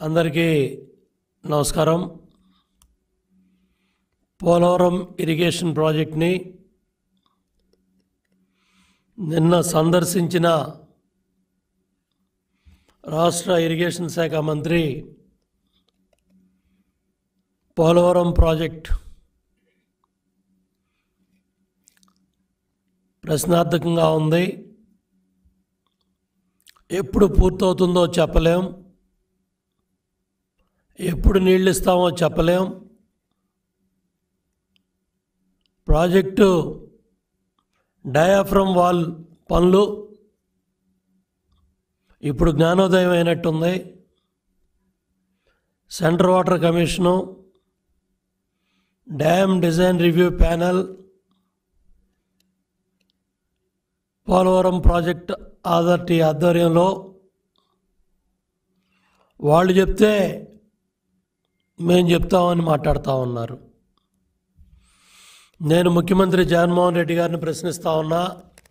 అందరికీ నమస్కారం పోలవరం ఇరిగేషన్ ప్రాజెక్ట్ని నిన్న సందర్శించిన రాష్ట్ర ఇరిగేషన్ శాఖ మంత్రి పోలవరం ప్రాజెక్ట్ ప్రశ్నార్థకంగా ఉంది ఎప్పుడు పూర్తవుతుందో చెప్పలేం ఎప్పుడు నీళ్ళు ఇస్తామో చెప్పలేం ప్రాజెక్టు డయాఫ్రమ్ వాల్ పనులు ఇప్పుడు జ్ఞానోదయం అయినట్టుంది central water commission dam design review panel Polavaram project authority ఆధ్వర్యంలో వాళ్ళు చెప్తే మేము చెప్తామని మాట్లాడుతూ ఉన్నారు నేను ముఖ్యమంత్రి జగన్మోహన్ రెడ్డి గారిని ప్రశ్నిస్తా ఉన్నా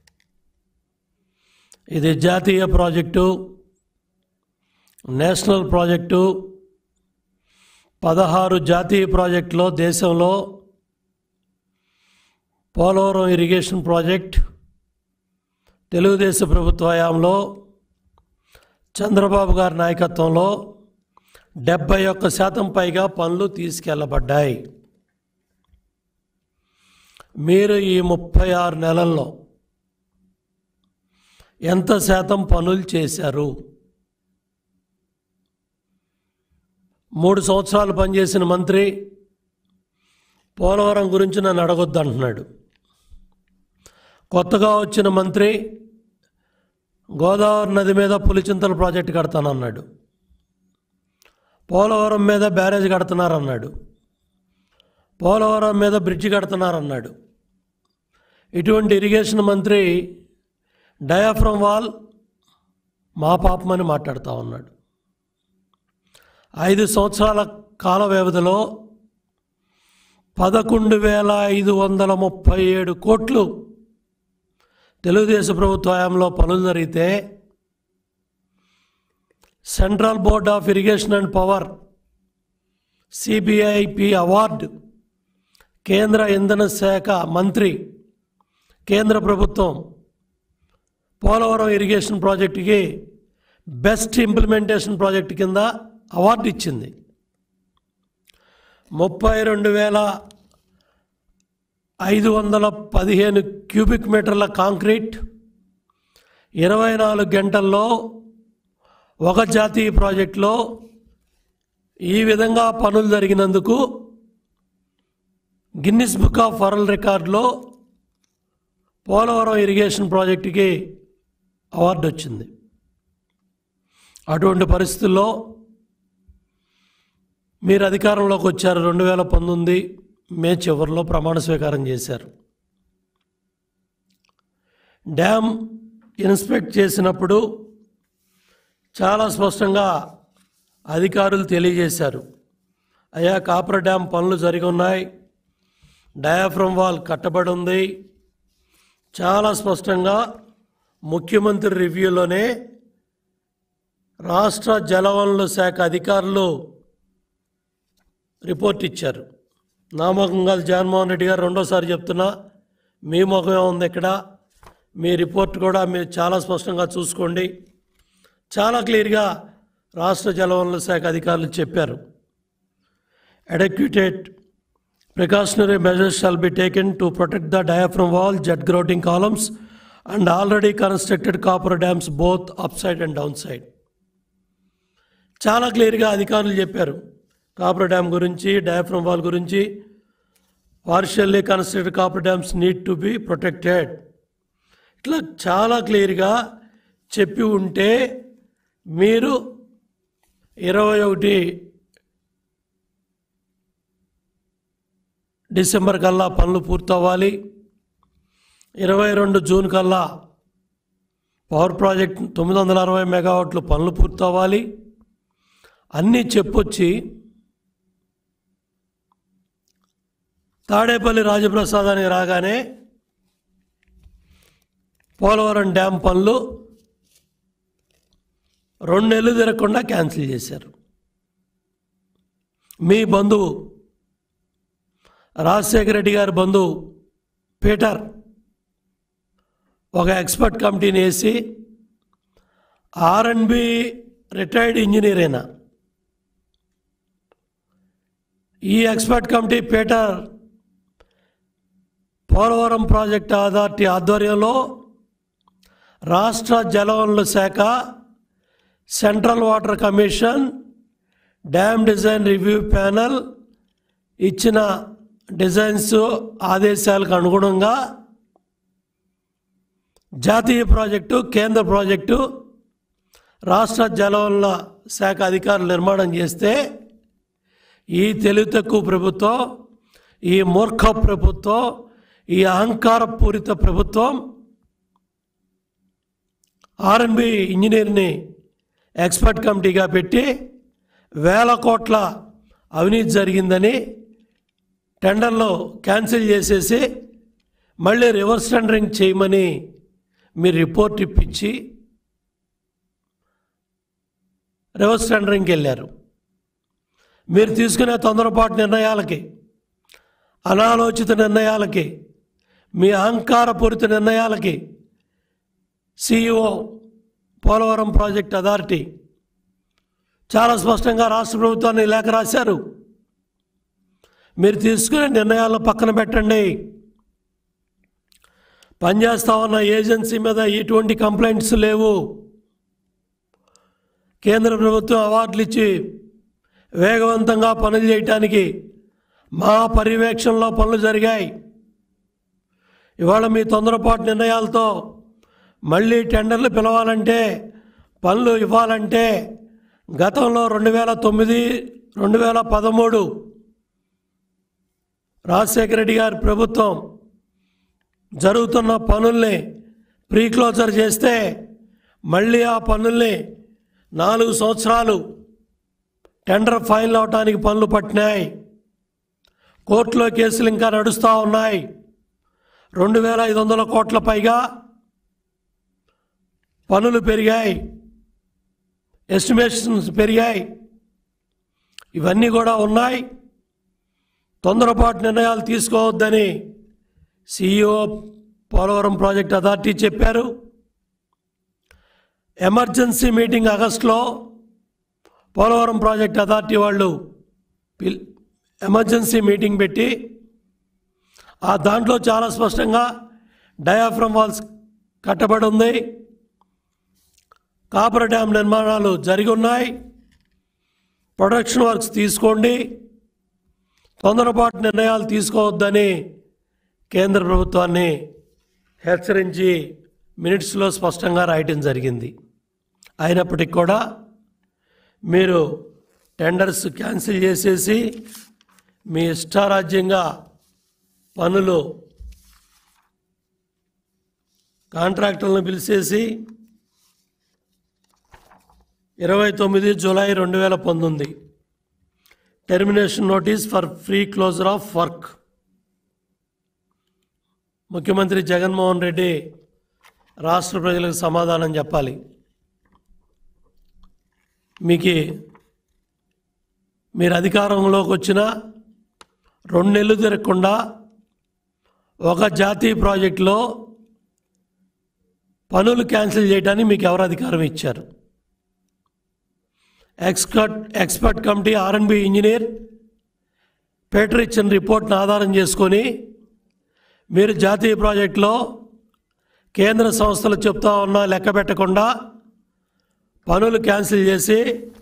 ఇది జాతీయ ప్రాజెక్టు నేషనల్ ప్రాజెక్టు పదహారు జాతీయ ప్రాజెక్టులో దేశంలో పోలవరం ఇరిగేషన్ ప్రాజెక్ట్ తెలుగుదేశం ప్రభుత్వ హయాంలో చంద్రబాబు గారి నాయకత్వంలో డెబ్బై ఒక్క శాతం పైగా పనులు తీసుకెళ్ళబడ్డాయి మీరు ఈ ముప్పై ఆరు నెలల్లో ఎంత శాతం పనులు చేశారు మూడు సంవత్సరాలు పనిచేసిన మంత్రి పోలవరం గురించి నన్ను అడగొద్దు అంటున్నాడు కొత్తగా వచ్చిన మంత్రి గోదావరి నది మీద పులిచింతల ప్రాజెక్టు కడతానన్నాడు పోలవరం మీద బ్యారేజ్ కడుతున్నారన్నాడు పోలవరం మీద బ్రిడ్జి కడుతున్నారన్నాడు ఇటువంటి ఇరిగేషన్ మంత్రి డయాఫ్రమ్ వాల్ మా పాపమని మాట్లాడుతూ ఉన్నాడు ఐదు సంవత్సరాల కాల వ్యవధిలో పదకొండు వేల ఐదు వందల ముప్పై ఏడు కోట్లు తెలుగుదేశం ప్రభుత్వ హయాంలో పనులు జరిగితే central board of irrigation and power CBIP award కేంద్ర ఇంధన శాఖ మంత్రి కేంద్ర ప్రభుత్వం పోలవరం ఇరిగేషన్ ప్రాజెక్టుకి బెస్ట్ ఇంప్లిమెంటేషన్ ప్రాజెక్ట్ కింద అవార్డు ఇచ్చింది ముప్పై రెండు వేల ఐదు వందల పదిహేను క్యూబిక్ మీటర్ల కాంక్రీట్ ఇరవై నాలుగు గంటల్లో ఒక జాతీయ ప్రాజెక్టులో ఈ విధంగా పనులు జరిగినందుకు గిన్నిస్ బుక్ ఆఫ్ వరల్డ్ రికార్డులో పోలవరం ఇరిగేషన్ ప్రాజెక్టుకి అవార్డు వచ్చింది అటువంటి పరిస్థితుల్లో మీరు అధికారంలోకి వచ్చారు రెండు వేల పంతొమ్మిది మే చివరిలో ప్రమాణ స్వీకారం చేశారు డ్యామ్ ఇన్స్పెక్ట్ చేసినప్పుడు చాలా స్పష్టంగా అధికారులు తెలియజేశారు అయ్యా కాపర్ డ్యామ్ పనులు జరిగి ఉన్నాయి డయాఫ్రమ్ వాల్ కట్టబడి ఉంది చాలా స్పష్టంగా ముఖ్యమంత్రి రివ్యూలోనే రాష్ట్ర జలవనరుల శాఖ అధికారులు రిపోర్ట్ ఇచ్చారు నా ముఖం కాదు జగన్మోహన్ రెడ్డి గారు రెండోసారి చెప్తున్నా మీ ముఖమే ఉంది ఇక్కడ మీ రిపోర్ట్ కూడా మీరు చాలా స్పష్టంగా చూసుకోండి చాలా క్లియర్గా రాష్ట్ర జలవనరుల శాఖ అధికారులు చెప్పారు adequate precautionary measures shall be taken to protect the diaphragm wall jet grouting columns and already constructed coffer dams both up side and down side చాలా క్లియర్గా అధికారులు చెప్పారు కాపర్ డ్యామ్ గురించి డయాఫ్రమ్ వాల్ గురించి partially constructed coffer dams need to be protected ఇట్లా చాలా క్లియర్గా చెప్పి ఉంటే మీరు ఇరవై ఒకటి డిసెంబర్ కల్లా పనులు పూర్తవ్వాలి ఇరవై రెండు జూన్ కల్లా పవర్ ప్రాజెక్ట్ తొమ్మిది వందల అరవై మెగావాట్లు పనులు పూర్తవ్వాలి అన్నీ చెప్పొచ్చి తాడేపల్లి రాజప్రసాదానికి రాగానే పోలవరం డ్యామ్ పనులు రెండు నెలలు తిరగకుండా క్యాన్సిల్ చేశారు మీ బంధువు రాజశేఖర రెడ్డి గారి బంధువు పీటర్ ఒక ఎక్స్పర్ట్ కమిటీని వేసి ఆర్ఎండ్బి రిటైర్డ్ ఇంజనీర్ అయినా ఈ expert committee Peter Polavaram project authority ఆధ్వర్యంలో రాష్ట్ర జలవనరుల శాఖ central water commission dam design review panel ఇచ్చిన డిజైన్స్ ఆదేశాలకు అనుగుణంగా జాతీయ ప్రాజెక్టు కేంద్ర ప్రాజెక్టు రాష్ట్ర జలవనరుల శాఖ అధికారులు నిర్మాణం చేస్తే ఈ తెలివి తక్కువ ప్రభుత్వం ఈ మూర్ఖ ప్రభుత్వం ఈ అహంకారపూరిత ప్రభుత్వం ఆర్ఎన్బి ఇంజనీర్ని ఎక్స్పర్ట్ కమిటీగా పెట్టి వేల కోట్ల అవినీతి జరిగిందని టెండర్లో క్యాన్సిల్ చేసేసి మళ్ళీ రివర్స్ టెండరింగ్ చేయమని మీరు రిపోర్ట్ ఇప్పించి రివర్స్ టెండరింగ్కి వెళ్ళారు మీరు తీసుకునే తొందరపాటు నిర్ణయాలకి అనాలోచిత నిర్ణయాలకి మీ అహంకారపూరిత నిర్ణయాలకి సిఇఓ పోలవరం ప్రాజెక్ట్ అథారిటీ చాలా స్పష్టంగా రాష్ట్ర ప్రభుత్వాన్ని లేఖ రాశారు మీరు తీసుకునే నిర్ణయాలను పక్కన పెట్టండి పనిచేస్తా ఉన్న ఏజెన్సీ మీద ఎటువంటి కంప్లైంట్స్ లేవు కేంద్ర ప్రభుత్వం అవార్డులు ఇచ్చి వేగవంతంగా పనులు చేయటానికి మా పర్యవేక్షణలో పనులు జరిగాయి ఇవాళ మీ తొందరపాటు నిర్ణయాలతో మళ్ళీ టెండర్లు పిలవాలంటే పనులు ఇవ్వాలంటే గతంలో రెండు వేల తొమ్మిది రెండు వేల పదమూడు రాజశేఖర రెడ్డి గారి ప్రభుత్వం జరుగుతున్న పనుల్ని ప్రీ క్లోజర్ చేస్తే మళ్ళీ ఆ పనుల్ని నాలుగు సంవత్సరాలు టెండర్ ఫైల్ అవడానికి పనులు పట్టినాయి కోర్టులో కేసులు ఇంకా నడుస్తూ ఉన్నాయి రెండు వేల ఐదు వందల కోట్ల పైగా పనులు పెరిగాయి ఎస్టిమేషన్స్ పెరిగాయి ఇవన్నీ కూడా ఉన్నాయి తొందరపాటు నిర్ణయాలు తీసుకోవద్దని సిఇఓ పోలవరం ప్రాజెక్ట్ అథారిటీ చెప్పారు ఎమర్జెన్సీ మీటింగ్ ఆగస్టులో పోలవరం ప్రాజెక్ట్ అథారిటీ వాళ్ళు పిల్ ఎమర్జెన్సీ మీటింగ్ పెట్టి ఆ దాంట్లో చాలా స్పష్టంగా డయాఫ్రమ్ వాల్స్ కట్టబడి ఉంది కాపర్ డ్యామ్ నిర్మాణాలు జరిగి ఉన్నాయి ప్రొడక్షన్ వర్క్స్ తీసుకోండి తొందరపాటు నిర్ణయాలు తీసుకోవద్దని కేంద్ర ప్రభుత్వాన్ని హెచ్చరించి మినిట్స్లో స్పష్టంగా రాయటం జరిగింది అయినప్పటికీ కూడా మీరు టెండర్స్ క్యాన్సిల్ చేసేసి మీ ఇష్టారాజ్యంగా పనులు కాంట్రాక్టర్లను పిలిచేసి ఇరవై తొమ్మిది జూలై రెండు వేల పంతొమ్మిది termination notice for free closure of work ముఖ్యమంత్రి జగన్మోహన్ రెడ్డి రాష్ట్ర ప్రజలకు సమాధానం చెప్పాలి మీకు మీరు అధికారంలోకి వచ్చిన రెండు నెలలు తిరగకుండా ఒక జాతీయ ప్రాజెక్టులో పనులు క్యాన్సిల్ చేయడానికి మీకు ఎవరు అధికారం ఇచ్చారు expert expert committee RNB engineer పేటర్ ఇచ్చిన రిపోర్ట్ను ఆధారం చేసుకొని మీరు జాతీయ ప్రాజెక్టులో కేంద్ర సంస్థలు చెప్తా ఉన్నా లెక్క పెట్టకుండా పనులు క్యాన్సిల్ చేసి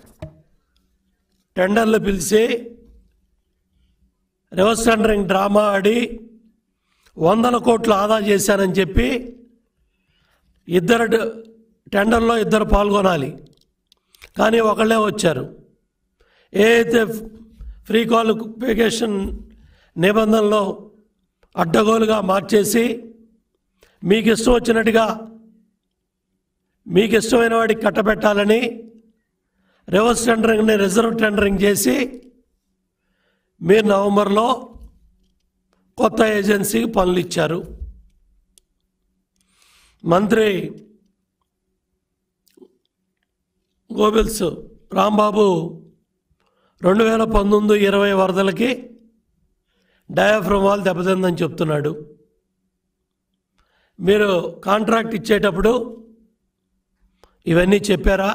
టెండర్లు పిలిచి రివర్స్ టెండరింగ్ డ్రామా ఆడి వందల కోట్లు ఆదా చేశానని చెప్పి ఇద్దరు డ- టెండర్లో ఇద్దరు పాల్గొనాలి కానీ ఒకళ్ళే వచ్చారు ఏ అయితే ఫ్రీ క్వాలిఫికేషన్ నిబంధనలో అడ్డగోలుగా మార్చేసి మీకు ఇష్టం వచ్చినట్టుగా మీకు ఇష్టమైన వాడికి కట్టబెట్టాలని రివర్స్ టెండరింగ్ని రిజర్వ్ టెండరింగ్ చేసి మీరు నవంబర్లో కొత్త ఏజెన్సీకి పనులు ఇచ్చారు మంత్రి గోబెల్స్ రాంబాబు రెండు వేల పంతొమ్మిది ఇరవై వరదలకి డయాఫ్రమ్ వాల్ దెబ్బతిందని చెప్తున్నాడు మీరు కాంట్రాక్ట్ ఇచ్చేటప్పుడు ఇవన్నీ చెప్పారా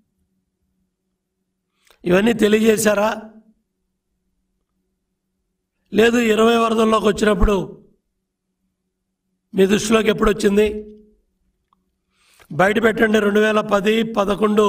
ఇవన్నీ తెలియజేశారా లేదు ఇరవై వరదల్లోకి వచ్చినప్పుడు మీ దృష్టిలోకి ఎప్పుడు వచ్చింది బయట పెట్టండి రెండు వేల పది పదకొండు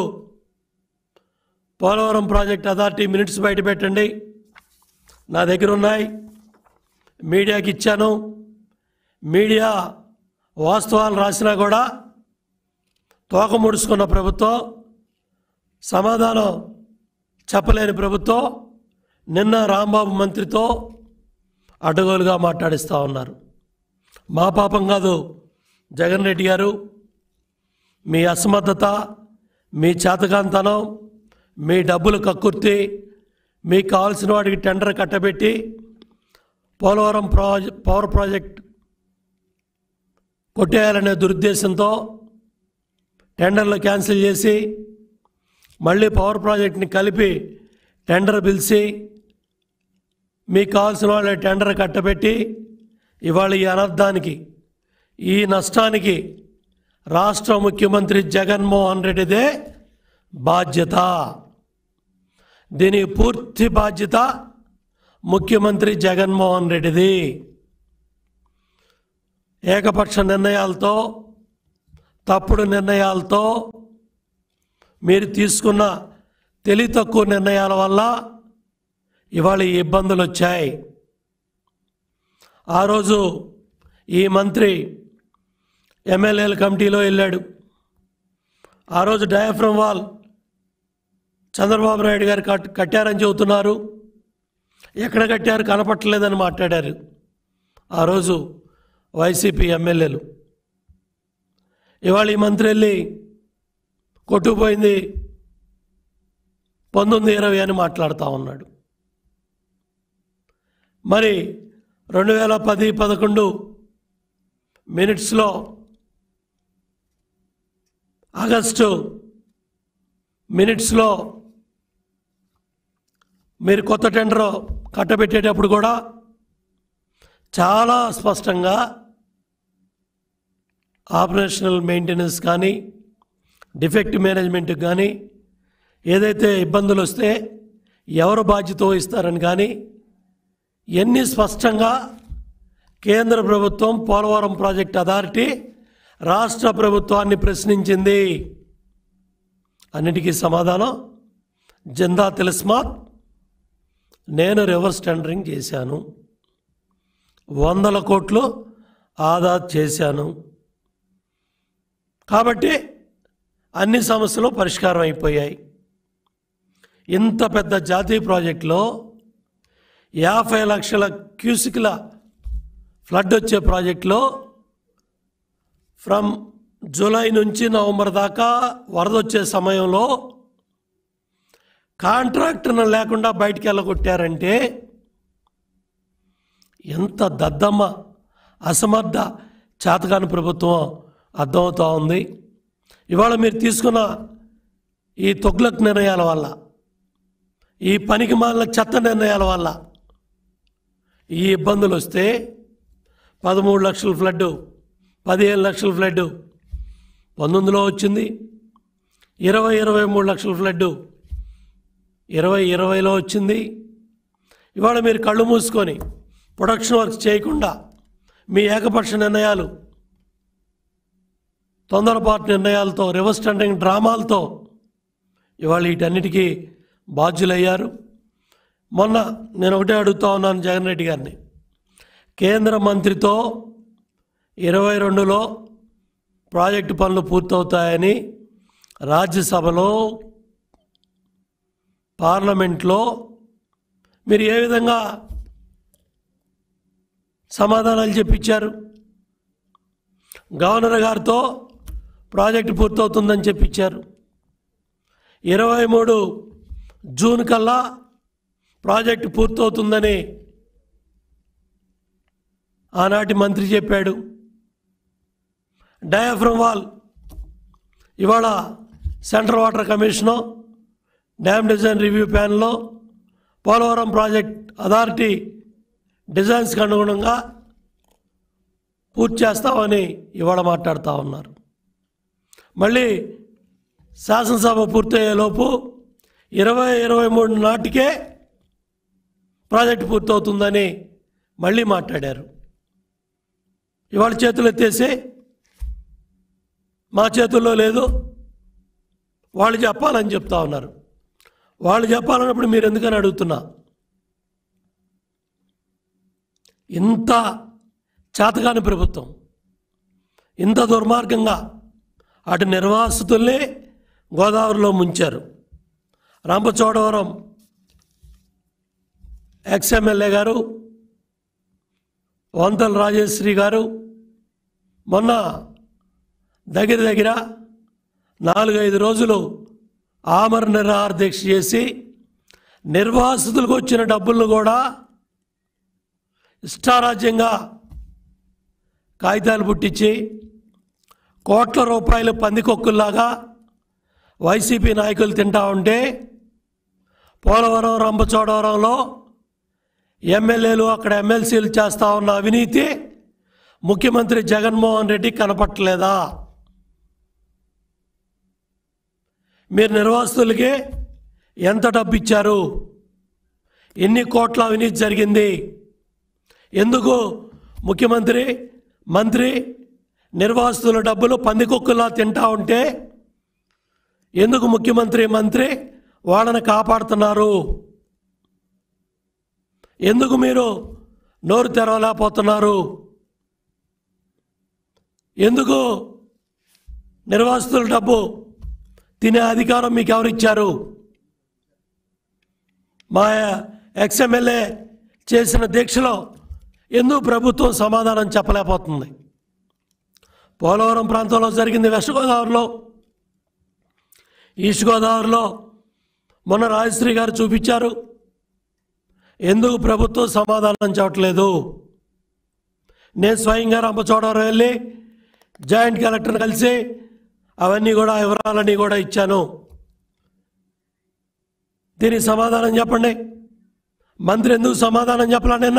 పోలవరం ప్రాజెక్ట్ అథారిటీ మినిట్స్ బయట పెట్టండి నా దగ్గర ఉన్నాయి మీడియాకి ఇచ్చాను మీడియా వాస్తవాలు రాసినా కూడా తోక ముడుచుకున్న ప్రభుత్వం సమాధానం చెప్పలేని ప్రభుత్వం నిన్న రాంబాబు మంత్రితో అడ్డగోలుగా మాట్లాడిస్తూ ఉన్నారు మా పాపం కాదు జగన్ రెడ్డి గారు మీ అసమర్థత మీ చేతకాంతనం మీ డబ్బులు కక్కుర్తి మీకు కావాల్సిన వాడికి టెండర్ కట్టబెట్టి పోలవరం ప్రాజె పవర్ ప్రాజెక్ట్ కొట్టేయాలనే దురుద్దేశంతో టెండర్లు క్యాన్సిల్ చేసి మళ్ళీ పవర్ ప్రాజెక్ట్ని కలిపి టెండర్ పిలిచి మీకు కావాల్సిన వాళ్ళ టెండర్ కట్టబెట్టి ఇవాళ ఈ అనర్థానికి ఈ నష్టానికి రాష్ట్ర ముఖ్యమంత్రి జగన్మోహన్ రెడ్డిదే బాధ్యత దీనికి పూర్తి బాధ్యత ముఖ్యమంత్రి జగన్మోహన్ రెడ్డిది ఏకపక్ష నిర్ణయాలతో తప్పుడు నిర్ణయాలతో మీరు తీసుకున్న తెలివి తక్కువ నిర్ణయాల వల్ల ఇవాళ ఈ ఇబ్బందులు వచ్చాయి ఆ రోజు ఈ మంత్రి ఎమ్మెల్యేల కమిటీలో వెళ్ళాడు ఆ రోజు డయాఫ్రమ్ వాల్ చంద్రబాబు నాయుడు గారు కట్ కట్టారని చెబుతున్నారు ఎక్కడ కట్టారు కనపట్టలేదని మాట్లాడారు ఆ రోజు వైసీపీ ఎమ్మెల్యేలు ఇవాళ ఈ మంత్రి వెళ్ళి కొట్టుకుపోయింది పంతొమ్మిది ఇరవై అని మాట్లాడుతూ ఉన్నాడు మరి రెండు వేల పది పదకొండు మినిట్స్లో ఆగస్టు మినిట్స్లో మీరు కొత్త టెండర్ కట్టబెట్టేటప్పుడు కూడా చాలా స్పష్టంగా ఆపరేషనల్ మెయింటెనెన్స్ కానీ డిఫెక్ట్ మేనేజ్మెంట్ కానీ ఏదైతే ఇబ్బందులు వస్తే ఎవరు బాధ్యత వహిస్తారని కానీ ఎన్ని స్పష్టంగా కేంద్ర ప్రభుత్వం పోలవరం ప్రాజెక్ట్ అథారిటీ రాష్ట్ర ప్రభుత్వాన్ని ప్రశ్నించింది అన్నిటికీ సమాధానం జిందా తిలస్మాత్ నేను రివర్స్ టెండరింగ్ చేశాను వందల కోట్లు ఆదా చేశాను కాబట్టి అన్ని సమస్యలు పరిష్కారం అయిపోయాయి ఇంత పెద్ద జాతీయ ప్రాజెక్టులో యాభై లక్షల క్యూసిక్ల ఫ్లడ్ వచ్చే ప్రాజెక్టులో ఫ్రమ్ జూలై నుంచి నవంబర్ దాకా వరద వచ్చే సమయంలో కాంట్రాక్టర్ను లేకుండా బయటికి వెళ్ళగొట్టారంటే ఎంత దద్దమ్మ అసమర్థ చేతకాని ప్రభుత్వం అర్థమవుతూ ఉంది ఇవాళ మీరు తీసుకున్న ఈ తొగ్లక్ నిర్ణయాల వల్ల ఈ పనికి మాలిన చెత్త నిర్ణయాల వల్ల ఈ ఇబ్బందులు వస్తే పదమూడు లక్షల ఫ్లడ్ పదిహేను లక్షల ఫ్లడ్ పంతొమ్మిదిలో వచ్చింది ఇరవై ఇరవై మూడు లక్షల ఫ్లడ్ ఇరవై ఇరవైలో వచ్చింది ఇవాళ మీరు కళ్ళు మూసుకొని ప్రొడక్షన్ వర్క్స్ చేయకుండా మీ ఏకపక్ష నిర్ణయాలు తొందరపాటు నిర్ణయాలతో రివర్స్ టెండరింగ్ డ్రామాలతో ఇవాళ వీటన్నిటికీ బాధ్యులయ్యారు మొన్న నేను ఒకటే అడుగుతా ఉన్నాను జగన్ రెడ్డి గారిని కేంద్ర మంత్రితో ఇరవై రెండులో ప్రాజెక్టు పనులు పూర్తవుతాయని రాజ్యసభలో పార్లమెంట్లో మీరు ఏ విధంగా సమాధానాలు చెప్పించారు గవర్నర్ గారితో ప్రాజెక్టు పూర్తవుతుందని చెప్పించారు ఇరవై మూడు జూన్ కల్లా ప్రాజెక్టు పూర్తవుతుందని ఆనాటి మంత్రి చెప్పాడు డయాఫ్రమ్ వాల్ ఇవాళ central water commission dam design review ప్యానల్లో పోలవరం ప్రాజెక్ట్ అథారిటీ డిజైన్స్కి అనుగుణంగా పూర్తి చేస్తామని ఇవాళ మాట్లాడుతూ ఉన్నారు మళ్ళీ శాసనసభ పూర్తయ్యేలోపు ఇరవై ఇరవై మూడు నాటికే ప్రాజెక్టు పూర్తవుతుందని మళ్ళీ మాట్లాడారు ఇవాళ చేతులు ఎత్తేసి మా చేతుల్లో లేదు వాళ్ళు చెప్పాలని చెప్తా ఉన్నారు వాళ్ళు చెప్పాలన్నప్పుడు మీరు ఎందుకని అడుగుతున్నా ఇంత చేతకాని ప్రభుత్వం ఇంత దుర్మార్గంగా అటు నిర్వాసితుల్ని గోదావరిలో ముంచారు రంపచోడవరం ఎక్స్ఎమ్మెల్యే గారు వంతల రాజేశ్వరి గారు మొన్న దగ్గర దగ్గర నాలుగైదు రోజులు ఆమర నిరాహార దీక్ష చేసి నిర్వాసితులకు వచ్చిన డబ్బులను కూడా ఇష్టారాజ్యంగా కాగితాలు పుట్టించి కోట్ల రూపాయలు పందికొక్కుల్లాగా వైసీపీ నాయకులు తింటా ఉంటే పోలవరం రంపచోడవరంలో ఎమ్మెల్యేలు అక్కడ ఎమ్మెల్సీలు చేస్తా ఉన్న అవినీతి ముఖ్యమంత్రి జగన్మోహన్ రెడ్డి కనపట్టలేదా మీరు నిర్వాసితులకి ఎంత డబ్బు ఇచ్చారు ఎన్ని కోట్ల అవినీతి జరిగింది ఎందుకు ముఖ్యమంత్రి మంత్రి నిర్వాసితుల డబ్బులు పందికొక్కులా తింటా ఉంటే ఎందుకు ముఖ్యమంత్రి మంత్రి వాళ్ళని కాపాడుతున్నారు ఎందుకు మీరు నోరు తెరవలేకపోతున్నారు ఎందుకు నిర్వాసితుల డబ్బు తినే అధికారం మీకు ఎవరిచ్చారు మా ఎక్స్ఎమ్మెల్యే చేసిన దీక్షలో ఎందుకు ప్రభుత్వం సమాధానం చెప్పలేకపోతుంది పోలవరం ప్రాంతంలో జరిగింది వెస్ట్ గోదావరిలో ఈస్ట్ గోదావరిలో మొన్న రాజశ్రీ గారు చూపించారు ఎందుకు ప్రభుత్వం సమాధానం చెప్పట్లేదు నేను స్వయంగా రంపచోడవరం వెళ్ళి జాయింట్ కలెక్టర్ని కలిసి అవన్నీ కూడా వివరాలన్నీ కూడా ఇచ్చాను దీనికి సమాధానం చెప్పండి మంత్రి ఎందుకు సమాధానం చెప్పలా నిన్న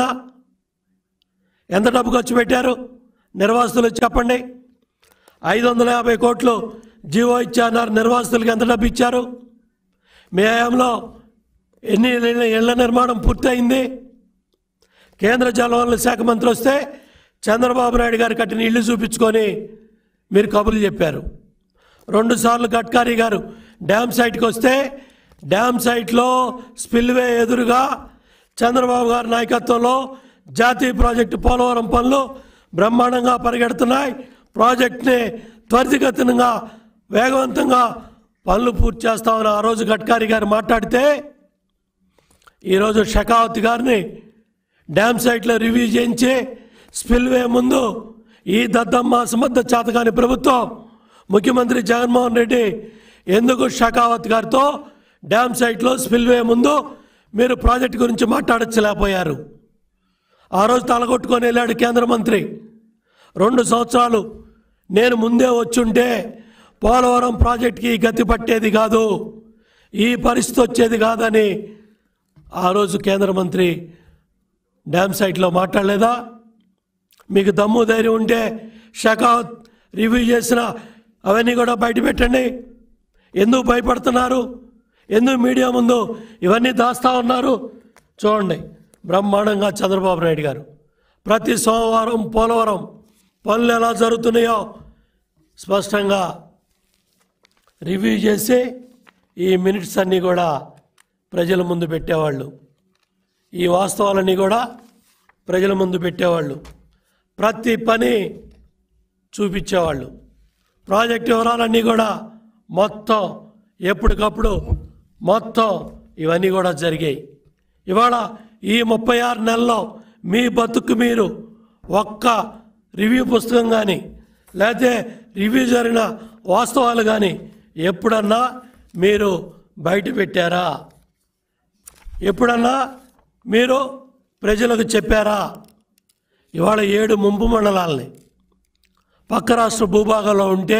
ఎంత డబ్బు ఖర్చు పెట్టారు నిర్వాసితులు చెప్పండి ఐదు వందల యాభై కోట్లు జీవో ఇచ్చారన్నారు నిర్వాసితులకు ఎంత డబ్బు ఇచ్చారు మీ హయాంలో ఎన్ని ఇళ్ళ- ఇళ్ల నిర్మాణం పూర్తయింది కేంద్ర జలవనరుల శాఖ మంత్రి వస్తే చంద్రబాబు నాయుడు గారు కట్టిన ఇల్లు చూపించుకొని మీరు కబుర్లు చెప్పారు రెండుసార్లు గడ్కారీ గారు డ్యామ్ సైట్కి వస్తే డ్యామ్ సైట్లో స్పిల్వే ఎదురుగా చంద్రబాబు గారి నాయకత్వంలో జాతీయ ప్రాజెక్టు పోలవరం పనులు బ్రహ్మాండంగా పరిగెడుతున్నాయి ప్రాజెక్ట్ని త్వరితగతినంగా వేగవంతంగా పనులు పూర్తి చేస్తామని ఆ రోజు గడ్కారీ గారు మాట్లాడితే ఈరోజు షకావత్ గారిని డ్యామ్ సైట్లో రివ్యూ చేయించి స్పిల్వే ముందు ఈ దద్దమ్మ సమర్థ చేతగాని ప్రభుత్వం ముఖ్యమంత్రి జగన్మోహన్ రెడ్డి ఎందుకు షకావత్ గారితో డ్యామ్ సైట్లో స్పిల్వే ముందు మీరు ప్రాజెక్ట్ గురించి మాట్లాడచ్చలేకపోయారు ఆ రోజు తలగొట్టుకొని వెళ్ళాడు కేంద్ర మంత్రి రెండు సంవత్సరాలు నేను ముందే వచ్చుంటే పోలవరం ప్రాజెక్ట్కి గతి పట్టేది కాదు ఈ పరిస్థితి వచ్చేది కాదని ఆ రోజు కేంద్ర మంత్రి డ్యామ్ సైట్లో మాట్లాడలేదా మీకు దమ్ము ధైర్యం ఉంటే షకావత్ రివ్యూ చేసిన అవన్నీ కూడా బయట పెట్టండి ఎందుకు భయపడుతున్నారు ఎందుకు మీడియా ముందు ఇవన్నీ దాస్తా ఉన్నారు చూడండి బ్రహ్మాండంగా చంద్రబాబు నాయుడు గారు ప్రతి సోమవారం పోలవరం పనులు ఎలా జరుగుతున్నాయో స్పష్టంగా రివ్యూ చేసి ఈ మినిట్స్ అన్నీ కూడా ప్రజల ముందు పెట్టేవాళ్ళు ఈ వాస్తవాలన్నీ కూడా ప్రజల ముందు పెట్టేవాళ్ళు ప్రతి పని చూపించేవాళ్ళు ప్రాజెక్ట్ వివరాలన్నీ కూడా మొత్తం ఎప్పటికప్పుడు మొత్తం ఇవన్నీ కూడా జరిగాయి ఇవాళ ఈ ముప్పై ఆరు నెలల్లో మీ బతుకు మీరు ఒక్క రివ్యూ పుస్తకం కానీ లేకపోతే రివ్యూ జరిగిన వాస్తవాలు కానీ ఎప్పుడన్నా మీరు బయట పెట్టారా ఎప్పుడన్నా మీరు ప్రజలకు చెప్పారా ఇవాళ ఏడు ముంపు మండలాల్ని పక్క రాష్ట్ర భూభాగంలో ఉంటే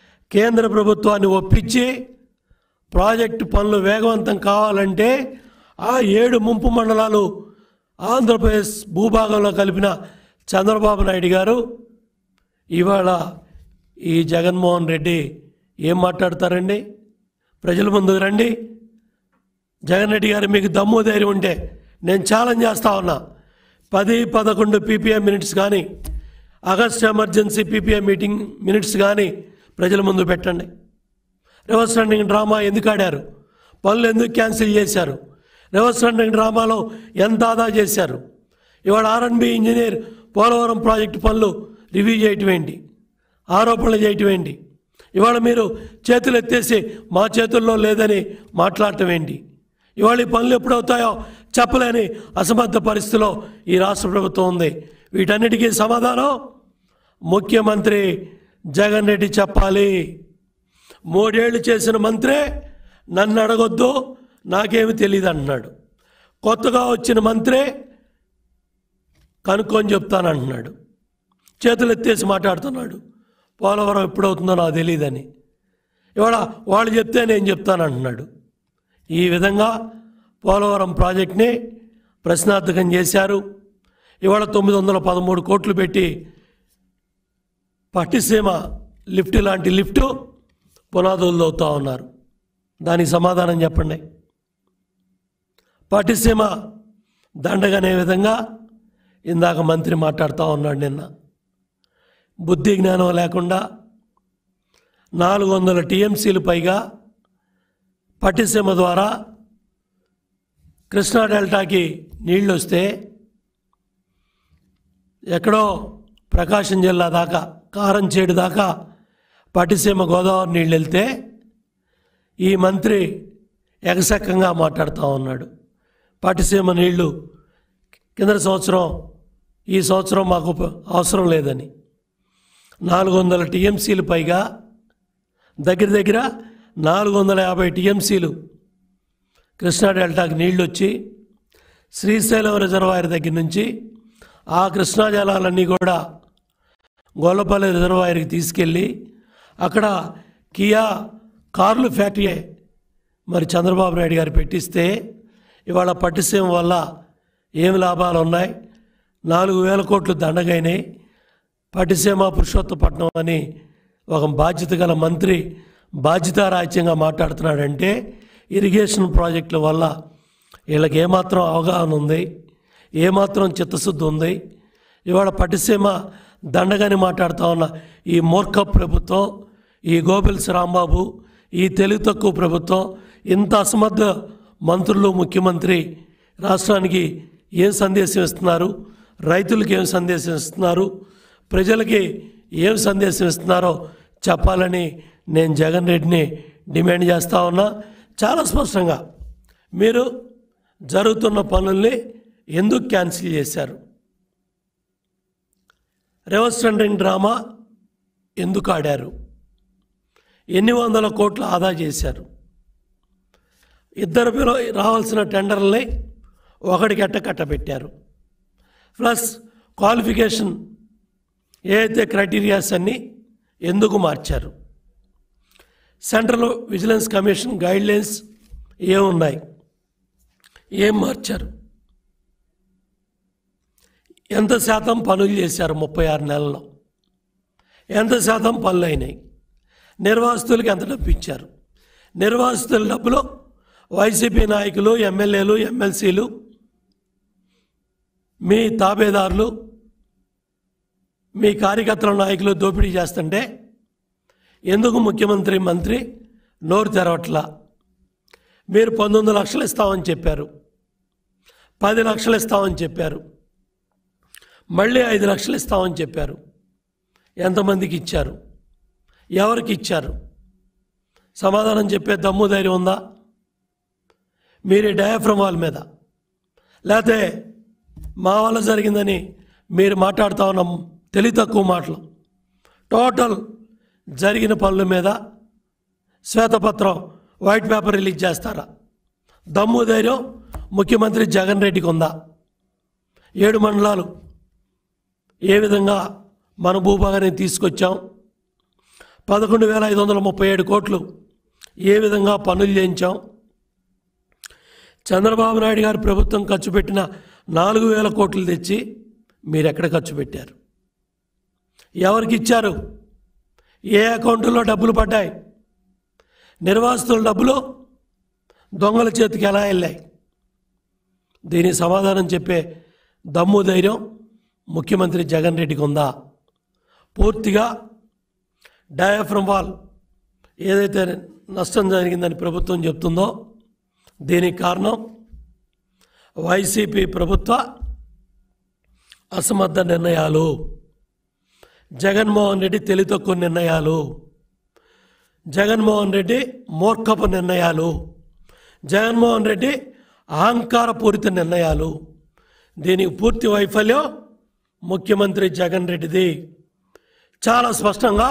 కేంద్ర ప్రభుత్వాన్ని ఒప్పించి ప్రాజెక్టు పనులు వేగవంతం కావాలంటే ఆ ఏడు ముంపు మండలాలు ఆంధ్రప్రదేశ్ భూభాగంలో కలిపిన చంద్రబాబు నాయుడు గారు ఇవాళ ఈ జగన్మోహన్ రెడ్డి ఏం మాట్లాడతారండి ప్రజల ముందుకు రండి జగన్ రెడ్డి గారు మీకు దమ్ము ధైర్యం ఉంటే నేను ఛాలెంజ్ చేస్తా ఉన్నా పది పదకొండు పీపీఐ మినిట్స్ కానీ August emergency PPI meeting minutes కానీ ప్రజల ముందు పెట్టండి రివర్స్ రన్నింగ్ డ్రామా ఎందుకు ఆడారు పనులు ఎందుకు క్యాన్సిల్ చేశారు రివర్స్ రన్నింగ్ డ్రామాలో ఎంత ఆదా చేశారు ఇవాళ ఆర్ఎన్బి ఇంజనీర్ పోలవరం ప్రాజెక్టు పనులు రివ్యూ చేయటం ఏంటి ఆరోపణలు చేయటం ఏంటి ఇవాళ మీరు చేతులు ఎత్తేసి మా చేతుల్లో లేదని మాట్లాడటం ఏంటి ఇవాళ ఈ పనులు ఎప్పుడవుతాయో చెప్పలేని అసమర్థ పరిస్థితిలో ఈ రాష్ట్ర ప్రభుత్వం ఉంది వీటన్నిటికీ సమాధానం ముఖ్యమంత్రి జగన్ రెడ్డి చెప్పాలి మూడేళ్లు చేసిన మంత్రే నన్ను అడగొద్దు నాకేమి తెలియదు అంటున్నాడు కొత్తగా వచ్చిన మంత్రే కనుక్కొని చెప్తానంటున్నాడు చేతులు ఎత్తేసి మాట్లాడుతున్నాడు పోలవరం ఎప్పుడవుతుందో నాకు తెలియదని ఇవాళ వాళ్ళు చెప్తే నేను చెప్తానంటున్నాడు ఈ విధంగా పోలవరం ప్రాజెక్ట్ని ప్రశ్నార్థకం చేశారు ఇవాళ తొమ్మిది వందల పదమూడు కోట్లు పెట్టి పట్టిసీమ లిఫ్ట్ లాంటి లిఫ్ట్ పునాదులు తవ్వుతూ ఉన్నారు దానికి సమాధానం చెప్పండి పట్టిసీమ దండగనే విధంగా ఇందాక మంత్రి మాట్లాడుతూ ఉన్నాడు నిన్న బుద్ధి జ్ఞానం లేకుండా నాలుగు వందల టీఎంసీలు పైగా పట్టిసీమ ద్వారా కృష్ణా డెల్టాకి నీళ్ళు వస్తే ఎక్కడో ప్రకాశం జిల్లా దాకా కారంచేడు దాకా పట్టిసీమ గోదావరి నీళ్ళు వెళ్తే ఈ మంత్రి ఎగసెక్కంగా మాట్లాడుతూ ఉన్నాడు పట్టిసీమ నీళ్లు కింద సంవత్సరం ఈ సంవత్సరం మాకు ఉప- అవసరం లేదని నాలుగు వందల టీఎంసీలు పైగా దగ్గర దగ్గర నాలుగు వందల యాభై టీఎంసీలు కృష్ణా డెల్టాకి నీళ్ళు వచ్చి శ్రీశైలం రిజర్వాయర్ దగ్గర నుంచి ఆ కృష్ణా జలాలన్నీ కూడా గొల్లపల్లి రిజర్వాయర్కి తీసుకెళ్ళి అక్కడ కియా కార్లు ఫ్యాక్టరీ మరి చంద్రబాబు నాయుడు గారు పెట్టిస్తే ఇవాళ పట్టిసీమ వల్ల ఏమి లాభాలు ఉన్నాయి నాలుగు వేల కోట్లు దండగైనాయి పట్టిసీమ పురుషోత్తపట్నం అని ఒక బాధ్యత గల మంత్రి బాధ్యతారాజ్యంగా మాట్లాడుతున్నాడంటే ఇరిగేషన్ ప్రాజెక్టుల వల్ల వీళ్ళకి ఏమాత్రం అవగాహన ఉంది ఏమాత్రం చిత్తశుద్ధి ఉంది ఇవాళ పట్టిసీమ దండగని మాట్లాడుతూ ఉన్న ఈ మూర్ఖ ప్రభుత్వం ఈ గోబెల్స్ రాంబాబు ఈ తెలివి తక్కువ ప్రభుత్వం ఇంత అసమర్థ మంత్రులు ముఖ్యమంత్రి రాష్ట్రానికి ఏం సందేశం ఇస్తున్నారు రైతులకు ఏం సందేశం ఇస్తున్నారు ప్రజలకి ఏం సందేశం ఇస్తున్నారో చెప్పాలని నేను జగన్ రెడ్డిని డిమాండ్ చేస్తా ఉన్నా చాలా స్పష్టంగా మీరు జరుగుతున్న పనుల్ని ఎందుకు క్యాన్సిల్ చేశారు రివర్స్ టెండరింగ్ డ్రామా ఎందుకు ఆడారు ఎన్ని వందల కోట్లు ఆదా చేశారు ఇద్దరు పిల్ల రావాల్సిన టెండర్లని ఒకటికి ఎట్ట కట్టబెట్టారు ప్లస్ క్వాలిఫికేషన్ ఏ అయితే క్రైటీరియాస్ అన్నీ ఎందుకు మార్చారు సెంట్రల్ విజిలెన్స్ కమిషన్ గైడ్లైన్స్ ఏమున్నాయి ఏం మార్చారు ఎంత శాతం పనులు చేశారు ముప్పై ఆరు నెలల్లో ఎంత శాతం పనులు అయినాయి నిర్వాసితులకు ఎంత డబ్బు ఇచ్చారు నిర్వాసితుల డబ్బులు వైసీపీ నాయకులు ఎమ్మెల్యేలు ఎమ్మెల్సీలు మీ తాబేదారులు మీ కార్యకర్తల నాయకులు దోపిడీ చేస్తుంటే ఎందుకు ముఖ్యమంత్రి మంత్రి నోరు తెరవట్లా మీరు పంతొమ్మిది లక్షలు ఇస్తామని చెప్పారు పది లక్షలు ఇస్తామని చెప్పారు మళ్ళీ ఐదు లక్షలు ఇస్తామని చెప్పారు ఎంతమందికి ఇచ్చారు ఎవరికి ఇచ్చారు సమాధానం చెప్పే దమ్ము ధైర్యం ఉందా మీరు డయాఫ్రమ్ వాల్ మీద లేకపోతే మా వల్ల జరిగిందని మీరు మాట్లాడుతూ ఉన్న తెలివి తక్కువ మాటలు టోటల్ జరిగిన పనుల మీద శ్వేతపత్రం వైట్ పేపర్ రిలీజ్ చేస్తారా దమ్ము ధైర్యం ముఖ్యమంత్రి జగన్ రెడ్డికి ఉందా ఏడు మండలాలు ఏ విధంగా మన భూభాగాన్ని తీసుకొచ్చాం పదకొండు వేల ఐదు వందల ముప్పై ఏడు కోట్లు ఏ విధంగా పనులు చేయించాం చంద్రబాబు నాయుడు గారి ప్రభుత్వం ఖర్చు పెట్టిన నాలుగు వేల కోట్లు తెచ్చి మీరు ఎక్కడ ఖర్చు పెట్టారు ఎవరికి ఇచ్చారు ఏ అకౌంట్లో డబ్బులు పడ్డాయి నిర్వాసితుల డబ్బులు దొంగల చేతికి ఎలా వెళ్ళాయి దీనికి సమాధానం చెప్పే దమ్ము ధైర్యం ముఖ్యమంత్రి జగన్ రెడ్డికి ఉందా పూర్తిగా డయాఫ్రమ్ వాల్ ఏదైతే నష్టం జరిగిందని ప్రభుత్వం చెప్తుందో దీనికి కారణం వైసీపీ ప్రభుత్వ అసమర్థ నిర్ణయాలు జగన్మోహన్ రెడ్డి తెలితక్కువ నిర్ణయాలు జగన్మోహన్ రెడ్డి మూర్ఖపు నిర్ణయాలు జగన్మోహన్ రెడ్డి అహంకారపూరిత నిర్ణయాలు దీనికి పూర్తి వైఫల్యం ముఖ్యమంత్రి జగన్ రెడ్డిది చాలా స్పష్టంగా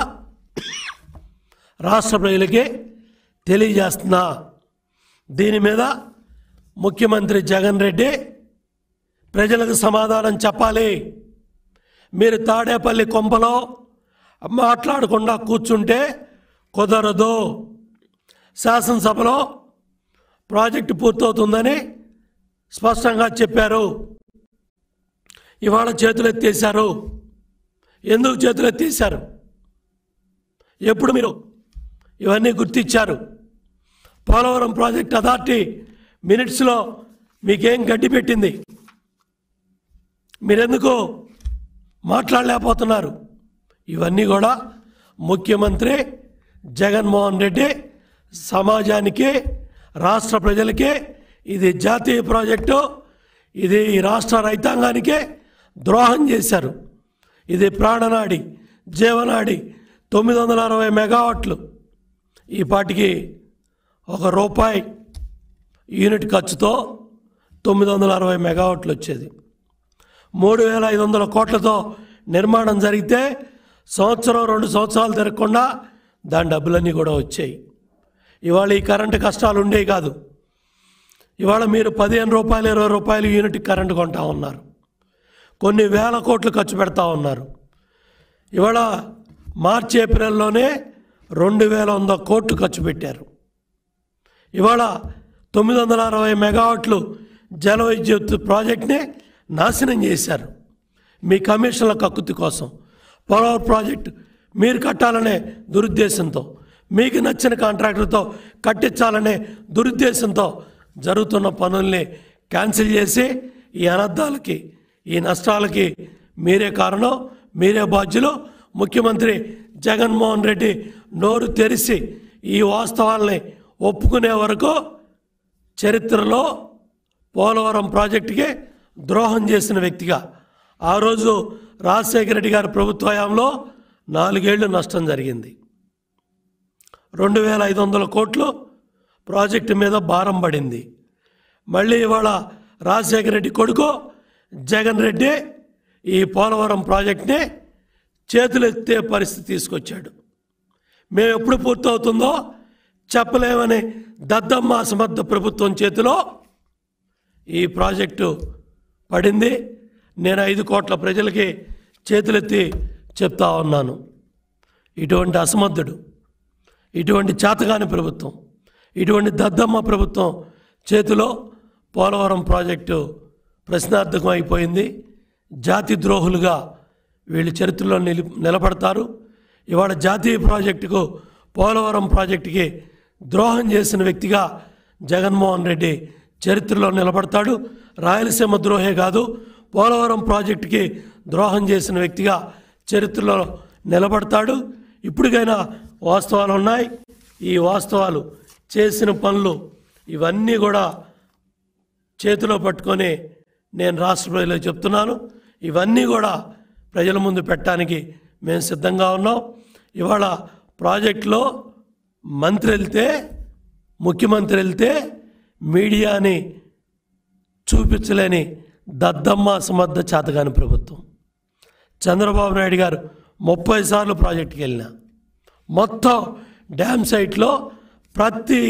రాష్ట్ర ప్రజలకి తెలియజేస్తున్నా దీని మీద ముఖ్యమంత్రి జగన్ రెడ్డి ప్రజలకు సమాధానం చెప్పాలి మీరు తాడేపల్లి కొంపలో మాట్లాడకుండా కూర్చుంటే కుదరదు శాసనసభలో ప్రాజెక్టు పూర్తవుతుందని స్పష్టంగా చెప్పారు ఇవాళ చేతులెత్తేశారు ఎందుకు చేతులెత్తేశారు ఎప్పుడు మీరు ఇవన్నీ గుర్తించారు పోలవరం ప్రాజెక్ట్ అథారిటీ మినిట్స్లో మీకేం గడ్డి పెట్టింది మీరెందుకు మాట్లాడలేకపోతున్నారు ఇవన్నీ కూడా ముఖ్యమంత్రి జగన్మోహన్ రెడ్డి సమాజానికి రాష్ట్ర ప్రజలకి ఇది జాతీయ ప్రాజెక్టు ఇది ఈ రాష్ట్ర రైతాంగానికే ద్రోహం చేశారు ఇది ప్రాణనాడి జీవనాడి తొమ్మిది వందల అరవై మెగావాట్లు ఈ పాటికి ఒక రూపాయి యూనిట్ ఖర్చుతో తొమ్మిది వందల అరవై మెగావాట్లు వచ్చేది మూడు వేల ఐదు వందల కోట్లతో నిర్మాణం జరిగితే సంవత్సరం రెండు సంవత్సరాలు తిరగకుండా దాని డబ్బులన్నీ కూడా వచ్చాయి ఇవాళ ఈ కరెంటు కష్టాలు ఉండేవి కాదు ఇవాళ మీరు పదిహేను రూపాయలు ఇరవై రూపాయలు యూనిట్ కరెంటు కొంటా ఉన్నారు కొన్ని వేల కోట్లు ఖర్చు పెడతా ఉన్నారు ఇవాళ మార్చి ఏప్రిల్లోనే రెండు వేల వంద కోట్లు ఖర్చు పెట్టారు ఇవాళ తొమ్మిది వందల అరవై మెగావాట్లు జల విద్యుత్ ప్రాజెక్ట్ని నాశనం చేశారు మీ కమిషన్ల కక్కుతి కోసం పోలవర్ ప్రాజెక్ట్ మీరు కట్టాలనే దురుద్దేశంతో మీకు నచ్చిన కాంట్రాక్టర్తో కట్టించాలనే దురుద్దేశంతో జరుగుతున్న పనుల్ని క్యాన్సిల్ చేసి ఈ అనర్థాలకి ఈ నష్టాలకి మీరే కారణం మీరే బాధ్యులు ముఖ్యమంత్రి జగన్మోహన్ రెడ్డి నోరు తెరిచి ఈ వాస్తవాల్ని ఒప్పుకునే వరకు చరిత్రలో పోలవరం ప్రాజెక్టుకి ద్రోహం చేసిన వ్యక్తిగా ఆ రోజు రాజశేఖర రెడ్డి గారి ప్రభుత్వ హయాంలో నాలుగేళ్లు నష్టం జరిగింది రెండు వేల ఐదు వందల కోట్లు ప్రాజెక్టు మీద భారం పడింది మళ్ళీ ఇవాళ రాజశేఖర రెడ్డి కొడుకు జగన్ రెడ్డి ఈ పోలవరం ప్రాజెక్ట్ని చేతులెత్తే పరిస్థితి తీసుకొచ్చాడు మేము ఎప్పుడు పూర్తవుతుందో చెప్పలేమని దద్దమ్మ అసమర్థ ప్రభుత్వం చేతిలో ఈ ప్రాజెక్టు పడింది నేను ఐదు కోట్ల ప్రజలకి చేతులెత్తి చెప్తా ఉన్నాను ఇటువంటి అసమర్థుడు ఇటువంటి చేతగాని ప్రభుత్వం ఇటువంటి దద్దమ్మ ప్రభుత్వం చేతిలో పోలవరం ప్రాజెక్టు ప్రశ్నార్థకం అయిపోయింది జాతి ద్రోహులుగా వీళ్ళు చరిత్రలో నిలి నిలబడతారు ఇవాళ జాతీయ ప్రాజెక్టుకు పోలవరం ప్రాజెక్టుకి ద్రోహం చేసిన వ్యక్తిగా జగన్మోహన్ రెడ్డి చరిత్రలో నిలబడతాడు రాయలసీమ ద్రోహే కాదు పోలవరం ప్రాజెక్టుకి ద్రోహం చేసిన వ్యక్తిగా చరిత్రలో నిలబడతాడు ఇప్పటికైనా వాస్తవాలు ఉన్నాయి ఈ వాస్తవాలు చేసిన పనులు ఇవన్నీ కూడా చేతిలో పట్టుకొని నేను రాష్ట్ర ప్రజలకు చెప్తున్నాను ఇవన్నీ కూడా ప్రజల ముందు పెట్టడానికి మేము సిద్ధంగా ఉన్నాం ఇవాళ ప్రాజెక్టులో మంత్రి వెళ్తే ముఖ్యమంత్రి వెళ్తే మీడియాని చూపించలేని దద్దమ్మ సమర్థ చేతగాని ప్రభుత్వం చంద్రబాబు నాయుడు గారు ముప్పై సార్లు ప్రాజెక్టుకి వెళ్ళిన మొత్తం డ్యామ్ సైట్లో ప్రతి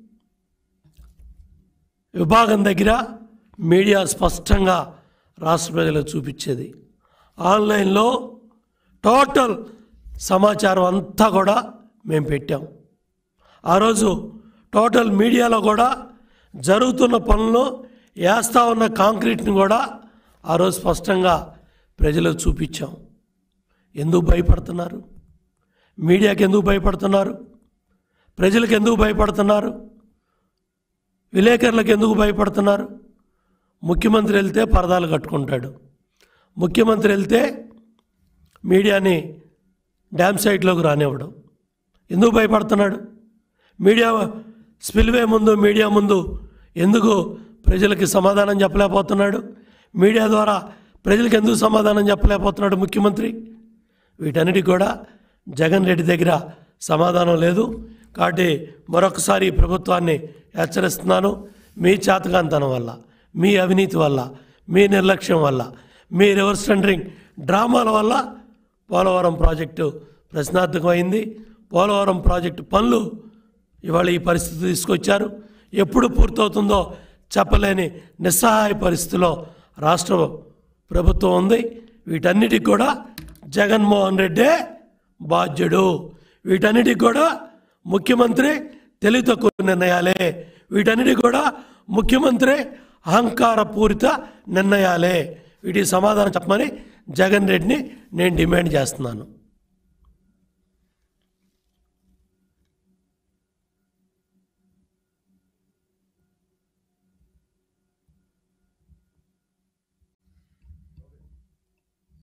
విభాగం దగ్గర మీడియా స్పష్టంగా రాష్ట్ర ప్రజలకు చూపించేది ఆన్లైన్లో టోటల్ సమాచారం అంతా కూడా మేము పెట్టాం ఆ రోజు టోటల్ మీడియాలో కూడా జరుగుతున్న పనులు వేస్తా ఉన్న కాంక్రీట్ని కూడా ఆ రోజు స్పష్టంగా ప్రజలకు చూపించాం ఎందుకు భయపడుతున్నారు మీడియాకి ఎందుకు భయపడుతున్నారు ప్రజలకు ఎందుకు భయపడుతున్నారు విలేకరులకు ఎందుకు భయపడుతున్నారు ముఖ్యమంత్రి వెళ్తే పరదాలు కట్టుకుంటాడు ముఖ్యమంత్రి వెళ్తే మీడియాని డ్యామ్ సైట్లోకి రానివ్వడం ఎందుకు భయపడుతున్నాడు మీడియా స్పిల్వే ముందు మీడియా ముందు ఎందుకు ప్రజలకి సమాధానం చెప్పలేకపోతున్నాడు మీడియా ద్వారా ప్రజలకు ఎందుకు సమాధానం చెప్పలేకపోతున్నాడు ముఖ్యమంత్రి వీటన్నిటికి కూడా జగన్ రెడ్డి దగ్గర సమాధానం లేదు కాబట్టి మరొకసారి ఈ ప్రభుత్వాన్ని హెచ్చరిస్తున్నాను మీ చేతకాంతనం వల్ల మీ అవినీతి వల్ల మీ నిర్లక్ష్యం వల్ల మీ రివర్స్ టెండరింగ్ డ్రామాల వల్ల పోలవరం ప్రాజెక్టు ప్రశ్నార్థకమైంది పోలవరం ప్రాజెక్టు పనులు ఇవాళ ఈ పరిస్థితి తీసుకొచ్చారు ఎప్పుడు పూర్తవుతుందో చెప్పలేని నిస్సహాయ పరిస్థితిలో రాష్ట్ర ప్రభుత్వం ఉంది వీటన్నిటికి కూడా జగన్మోహన్ రెడ్డే బాధ్యుడు వీటన్నిటికి కూడా ముఖ్యమంత్రి తెలివి తక్కువ నిర్ణయాలే వీటన్నిటికి కూడా ముఖ్యమంత్రి అహంకారపూరిత నిర్ణయాలే వీటికి సమాధానం చెప్పమని జగన్ రెడ్డిని నేను డిమాండ్ చేస్తున్నాను